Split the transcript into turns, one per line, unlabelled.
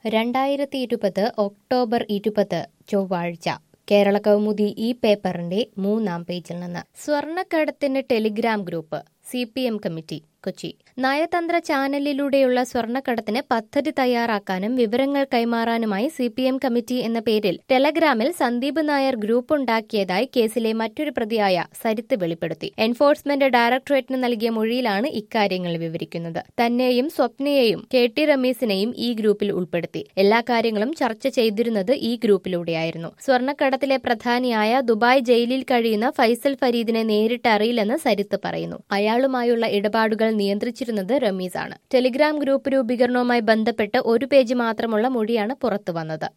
രണ്ടായിരത്തി ഇരുപത് ഒക്ടോബർ ഇരുപത് ചൊവ്വാഴ്ച കേരള കൗമുദി ഈ പേപ്പറിന്റെ മൂന്നാം പേജിൽ നിന്ന് സ്വർണ്ണക്കടത്തിന് Telegram group C P M committee Kochi നയതന്ത്ര ചാനലിലൂടെയുള്ള സ്വർണ്ണക്കടത്തിന് പദ്ധതി തയ്യാറാക്കാനും വിവരങ്ങൾ കൈമാറാനുമായി സി പി എം കമ്മിറ്റി എന്ന പേരിൽ ടെലഗ്രാമിൽ സന്ദീപ് നായർ ഗ്രൂപ്പ് ഉണ്ടാക്കിയതായി കേസിലെ മറ്റൊരു പ്രതിയായ സരിത്ത് വെളിപ്പെടുത്തി എൻഫോഴ്സ്മെന്റ് ഡയറക്ടറേറ്റിന് നൽകിയ മൊഴിയിലാണ് ഇക്കാര്യങ്ങൾ വിവരിക്കുന്നത് തന്നെയും സ്വപ്നയെയും കെ ടി റമീസിനെയും ഈ ഗ്രൂപ്പിൽ ഉൾപ്പെടുത്തി എല്ലാ കാര്യങ്ങളും ചർച്ച ചെയ്തിരുന്നത് ഈ ഗ്രൂപ്പിലൂടെയായിരുന്നു സ്വർണ്ണക്കടത്തിലെ പ്രധാനിയായ ദുബായ് ജയിലിൽ കഴിയുന്ന ഫൈസൽ ഫരീദിനെ നേരിട്ട് അറിയില്ലെന്ന് സരിത്ത് പറയുന്നു അയാളുമായുള്ള ഇടപാടുകൾ നിയന്ത്രിച്ചിരുന്നത് റമീസാണ് ടെലിഗ്രാം ഗ്രൂപ്പ് രൂപീകരണവുമായി ബന്ധപ്പെട്ട് ഒരു പേജ് മാത്രമുള്ള മൊഴിയാണ് പുറത്തുവന്നത്